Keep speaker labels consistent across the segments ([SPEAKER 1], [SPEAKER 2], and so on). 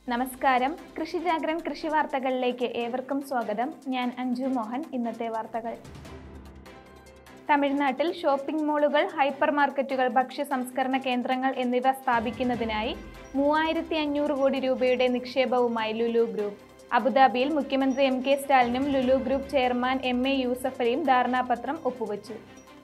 [SPEAKER 1] നമസ്കാരം കൃഷി ജാഗ്രൻ കൃഷി വാർത്തകളിലേക്ക് ഏവർക്കും സ്വാഗതം ഞാൻ അഞ്ജു മോഹൻ ഇന്നത്തെ വാർത്തകൾ തമിഴ്നാട്ടിൽ ഷോപ്പിംഗ് മാളുകൾ ഹൈപ്പർ മാർക്കറ്റുകൾ ഭക്ഷ്യ സംസ്കരണ കേന്ദ്രങ്ങൾ എന്നിവ സ്ഥാപിക്കുന്നതിനായി മൂവായിരത്തി അഞ്ഞൂറ് കോടി രൂപയുടെ നിക്ഷേപവുമായി ലുലു ഗ്രൂപ്പ് അബുദാബിയിൽ മുഖ്യമന്ത്രി എം കെ സ്റ്റാലിനും Lulu group chairman M A യൂസഫലിയും ധാരണാപത്രം ഒപ്പുവച്ചു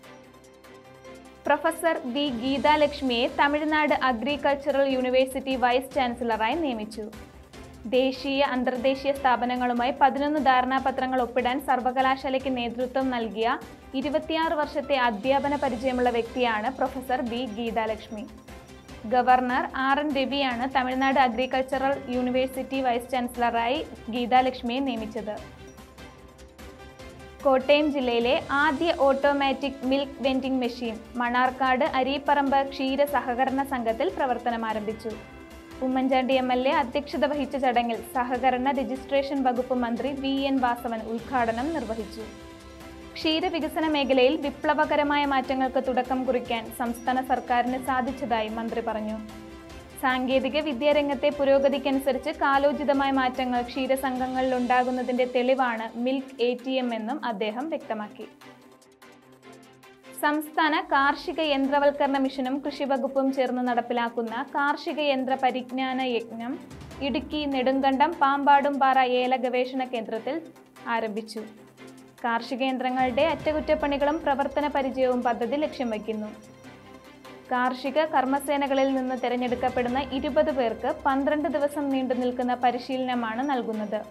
[SPEAKER 1] പ്രൊഫസർ വി ഗീതാലക്ഷ്മിയെ തമിഴ്നാട് അഗ്രികൾച്ചറൽ യൂണിവേഴ്സിറ്റി വൈസ് ചാൻസലറായി നിയമിച്ചു ദേശീയ അന്തർദേശീയ സ്ഥാപനങ്ങളുമായി പതിനൊന്ന് ധാരണാപത്രങ്ങൾ ഒപ്പിടാൻ സർവകലാശാലയ്ക്ക് നേതൃത്വം നൽകിയ ഇരുപത്തിയാറ് വർഷത്തെ അധ്യാപന പരിചയമുള്ള വ്യക്തിയാണ് പ്രൊഫസർ ബി ഗീതാലക്ഷ്മി ഗവർണർ ആർ എൻ രവിയാണ് തമിഴ്നാട് അഗ്രികൾച്ചറൽ യൂണിവേഴ്സിറ്റി വൈസ് ചാൻസലറായി ഗീതാലക്ഷ്മിയെ നിയമിച്ചത് കോട്ടയം ജില്ലയിലെ ആദ്യ automatic milk vending machine Mannarkkad Areeparamba ക്ഷീര സഹകരണ സംഘത്തിൽ പ്രവർത്തനം ആരംഭിച്ചു ഉമ്മൻചാണ്ടി എം എൽ എ അധ്യക്ഷത വഹിച്ച ചടങ്ങിൽ സഹകരണ രജിസ്ട്രേഷൻ വകുപ്പ് മന്ത്രി വി എൻ വാസവൻ ഉദ്ഘാടനം നിർവഹിച്ചു ക്ഷീരവികസന മേഖലയിൽ വിപ്ലവകരമായ മാറ്റങ്ങൾക്ക് തുടക്കം കുറിക്കാൻ സംസ്ഥാന സർക്കാരിന് സാധിച്ചതായി മന്ത്രി പറഞ്ഞു സാങ്കേതിക വിദ്യാരംഗത്തെ പുരോഗതിക്കനുസരിച്ച് കാലോചിതമായ മാറ്റങ്ങൾ ക്ഷീരസംഘങ്ങളിൽ ഉണ്ടാകുന്നതിന്റെ തെളിവാണ് മിൽക്ക് എ ടി എം എന്നും അദ്ദേഹം വ്യക്തമാക്കി സംസ്ഥാന കാർഷിക യന്ത്രവൽക്കരണ മിഷനും കൃഷിവകുപ്പും ചേർന്ന് നടപ്പിലാക്കുന്ന കാർഷിക യന്ത്ര പരിജ്ഞാന യജ്ഞം ഇടുക്കി നെടുങ്കണ്ടം പാമ്പാടുംപാറ ഏല ഗവേഷണ കേന്ദ്രത്തിൽ ആരംഭിച്ചു കാർഷിക യന്ത്രങ്ങളുടെ അറ്റകുറ്റപ്പണികളും പ്രവർത്തന പരിചയവും പദ്ധതി ലക്ഷ്യം വയ്ക്കുന്നു കാർഷിക കർമ്മസേനകളിൽ നിന്ന് തിരഞ്ഞെടുക്കപ്പെടുന്ന ഇരുപത് പേർക്ക് പന്ത്രണ്ട് ദിവസം നീണ്ടു നിൽക്കുന്ന പരിശീലനമാണ് നൽകുന്നത്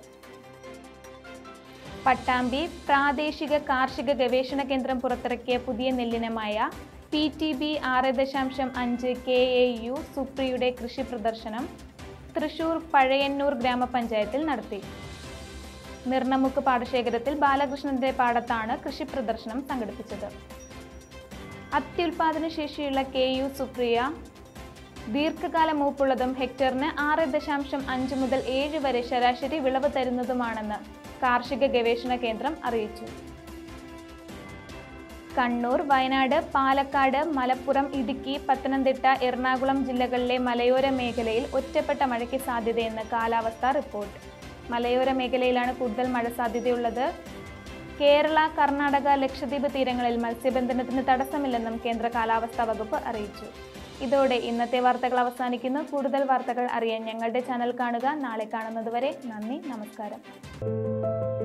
[SPEAKER 1] പട്ടാമ്പി പ്രാദേശിക കാർഷിക ഗവേഷണ കേന്ദ്രം പുറത്തിറക്കിയ പുതിയ നെല്ലിനമായ പി ടി ബി ആറ് ദശാംശം അഞ്ച് കെ എ യു സുപ്രിയുടെ കൃഷി പ്രദർശനം തൃശൂർ പഴയന്നൂർ ഗ്രാമപഞ്ചായത്തിൽ നടത്തി നിർണമുക്ക് പാടശേഖരത്തിൽ ബാലകൃഷ്ണന്റെ പാടത്താണ് കൃഷി പ്രദർശനം സംഘടിപ്പിച്ചത് അത്യുൽപാദന ശേഷിയുള്ള കെ യു സുപ്രിയ ദീർഘകാല മൂപ്പുള്ളതും ഹെക്ടറിന് ആറ് ദശാംശം അഞ്ച് മുതൽ ഏഴ് വരെ ശരാശരി വിളവ് തരുന്നതുമാണെന്ന് കാർഷിക ഗവേഷണ കേന്ദ്രം അറിയിച്ചു കണ്ണൂർ വയനാട് പാലക്കാട് മലപ്പുറം ഇടുക്കി പത്തനംതിട്ട എറണാകുളം ജില്ലകളിലെ മലയോര മേഖലയിൽ ഒറ്റപ്പെട്ട മഴയ്ക്ക് സാധ്യതയെന്ന് കാലാവസ്ഥാ റിപ്പോർട്ട് മലയോര മേഖലയിലാണ് കൂടുതൽ മഴ സാധ്യതയുള്ളത് കേരള കർണാടക ലക്ഷദ്വീപ് തീരങ്ങളിൽ മത്സ്യബന്ധനത്തിന് തടസ്സമില്ലെന്നും കേന്ദ്ര കാലാവസ്ഥാ വകുപ്പ് അറിയിച്ചു ഇതോടെ ഇന്നത്തെ വാർത്തകൾ അവസാനിക്കുന്നു കൂടുതൽ വാർത്തകൾ അറിയാൻ ഞങ്ങളുടെ ചാനൽ കാണുക നാളെ കാണുന്നതുവരെ നന്ദി നമസ്കാരം